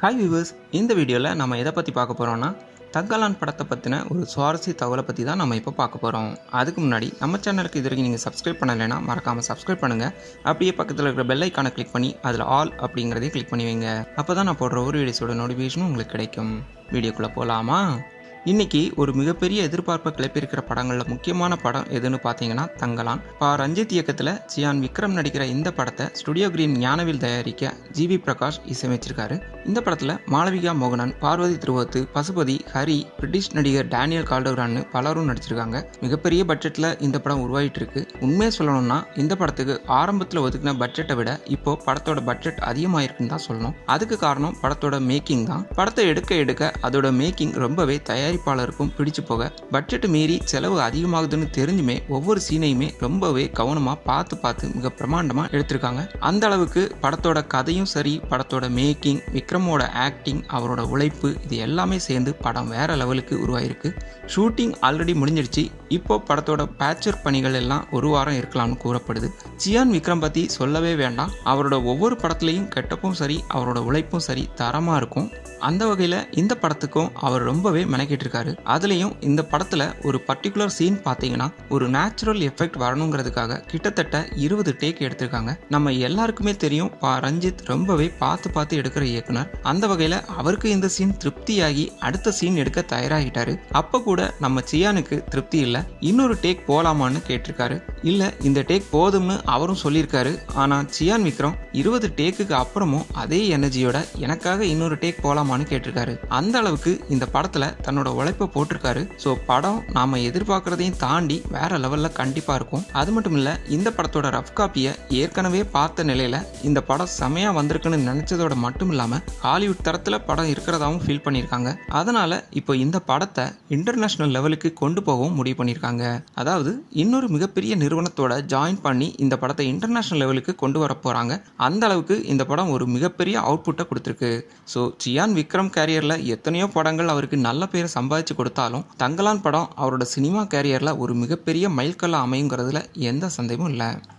hi viewers இந்த வீடியோவில் நம்ம எதை பற்றி பார்க்க போகிறோம்னா தங்கலான் படத்தை பற்றின ஒரு சுவாரஸ்ய தகவலை பற்றி தான் நம்ம இப்போ பார்க்க போகிறோம் அதுக்கு முன்னாடி நம்ம சேனலுக்கு இது வரைக்கும் நீங்கள் சப்ஸ்கிரைப் பண்ணலைன்னா மறக்காமல் சப்ஸ்கிரைப் பண்ணுங்கள் அப்படியே பக்கத்தில் இருக்கிற பெல் ஐக்கானை கிளிக் பண்ணி அதில் ஆல் அப்படிங்கிறதையும் கிளிக் பண்ணி வைங்க அப்போ தான் நான் போடுற ஒரு வீடியோஸோட நோட்டிஃபிகேஷனும் உங்களுக்கு கிடைக்கும் வீடியோக்குள்ளே போகலாமா இன்னைக்கு ஒரு மிகப்பெரிய எதிர்பார்ப்பை கிளப்பியிருக்கிற படங்களில் முக்கியமான படம் எதுன்னு பார்த்தீங்கன்னா தங்கலான் பா ரஞ்சித் இயக்கத்தில் சியான் விக்ரம் நடிக்கிற இந்த படத்தை ஸ்டுடியோ கிரீன் ஞானவில் தயாரிக்க ஜிவி பிரகாஷ் இசையமைச்சிருக்காரு இந்த படத்தில் மாளவிகா மோகனன் பார்வதி திருவத்து பசுபதி ஹரி பிரிட்டிஷ் நடிகர் டேனியல் கால்டோரான்னு பலரும் நடிச்சிருக்காங்க மிகப்பெரிய பட்ஜெட்டில் இந்த படம் உருவாகிட்டு இருக்கு உண்மையை சொல்லணும்னா இந்த படத்துக்கு ஆரம்பத்தில் ஒதுக்கின பட்ஜெட்டை விட இப்போ படத்தோட பட்ஜெட் அதிகமாயிருக்குன்னு தான் சொல்லணும் அதுக்கு காரணம் படத்தோட மேக்கிங் தான் படத்தை எடுக்க எடுக்க அதோட மேக்கிங் ரொம்பவே தயாரிப்பாளருக்கும் பிடிச்சு போக பட்ஜெட் மீறி செலவு அதிகமாகுதுன்னு தெரிஞ்சுமே ஒவ்வொரு சீனையுமே ரொம்பவே கவனமாக பார்த்து பார்த்து மிக பிரமாண்டமாக எடுத்திருக்காங்க அந்த அளவுக்கு படத்தோட கதையும் சரி படத்தோட மேக்கிங் விக்ரமோட ஆக்டிங் அவரோட உழைப்பு இது எல்லாமே சேர்ந்து படம் வேற லெவலுக்கு உருவாயிருக்கு ஷூட்டிங் ஆல்ரெடி முடிஞ்சிடுச்சு இப்போ படத்தோட பேச்சர் பணிகள் எல்லாம் ஒரு வாரம் இருக்கலாம்னு கூறப்படுது சியான் விக்ரம் பற்றி சொல்லவே வேண்டாம் அவரோட ஒவ்வொரு படத்துலையும் கெட்டப்பும் சரி அவரோட உழைப்பும் சரி தரமாக இருக்கும் அந்த வகையில் இந்த படத்துக்கும் அவர் ரொம்பவே மெனக்கிட்டு அதுலேயும் இந்த படத்தில் ஒரு பர்டிகுலர் சீன் பார்த்தீங்கன்னா ஒரு நேச்சுரல் எஃபெக்ட் வரணுங்கிறதுக்காக கிட்டத்தட்ட இருபது டேக் எடுத்திருக்காங்க நம்ம எல்லாருக்குமே தெரியும் பா ரஞ்சித் ரொம்பவே பார்த்து பார்த்து எடுக்கிற இயக்குனர் அந்த வகையில் அவருக்கு இந்த சீன் திருப்தியாகி அடுத்த சீன் எடுக்க தயாராகிட்டாரு அப்போ கூட நம்ம சியானுக்கு திருப்தி இல்லை இன்னொரு டேக் போலாமான்னு கேட்டிருக்காரு இல்லை இந்த டேக் போதும்னு அவரும் சொல்லியிருக்காரு ஆனால் சியான் விக்ரம் இருபது டேக்குக்கு அப்புறமும் அதே எனர்ஜியோட எனக்காக இன்னொரு டேக் போலாமான்னு கேட்டிருக்காரு அந்த அளவுக்கு இந்த படத்தில் தன்னோட உழைப்பை போட்டிருக்காரு ஸோ படம் நாம் எதிர்பார்க்குறதையும் தாண்டி வேற லெவலில் கண்டிப்பாக இருக்கும் அது மட்டும் இல்லை இந்த படத்தோட ரஃப் காப்பியை ஏற்கனவே பார்த்த நிலையில் இந்த படம் செமையாக வந்திருக்குன்னு நினச்சதோட மட்டும் இல்லாமல் ஹாலிவுட் தரத்தில் படம் இருக்கிறதாவும் ஃபீல் பண்ணியிருக்காங்க அதனால் இப்போ இந்த படத்தை இன்டர்நேஷ்னல் லெவலுக்கு கொண்டு போகவும் முடிவு பண்ணியிருக்காங்க அதாவது இன்னொரு மிகப்பெரிய நிறுவனத்தோட ஜாயின் பண்ணி இந்த படத்தை இன்டர்நேஷ்னல் லெவலுக்கு கொண்டு வர போகிறாங்க அந்த அளவுக்கு இந்த படம் ஒரு மிகப்பெரிய அவுட்புட்டை கொடுத்துருக்கு ஸோ சியான் விக்ரம் கேரியரில் எத்தனையோ படங்கள் அவருக்கு நல்ல பேரை சம்பாதிச்சு கொடுத்தாலும் தங்கலான் படம் அவரோட சினிமா கேரியரில் ஒரு மிகப்பெரிய மைல்கல்ல அமையுங்கிறதுல எந்த சந்தேகமும் இல்லை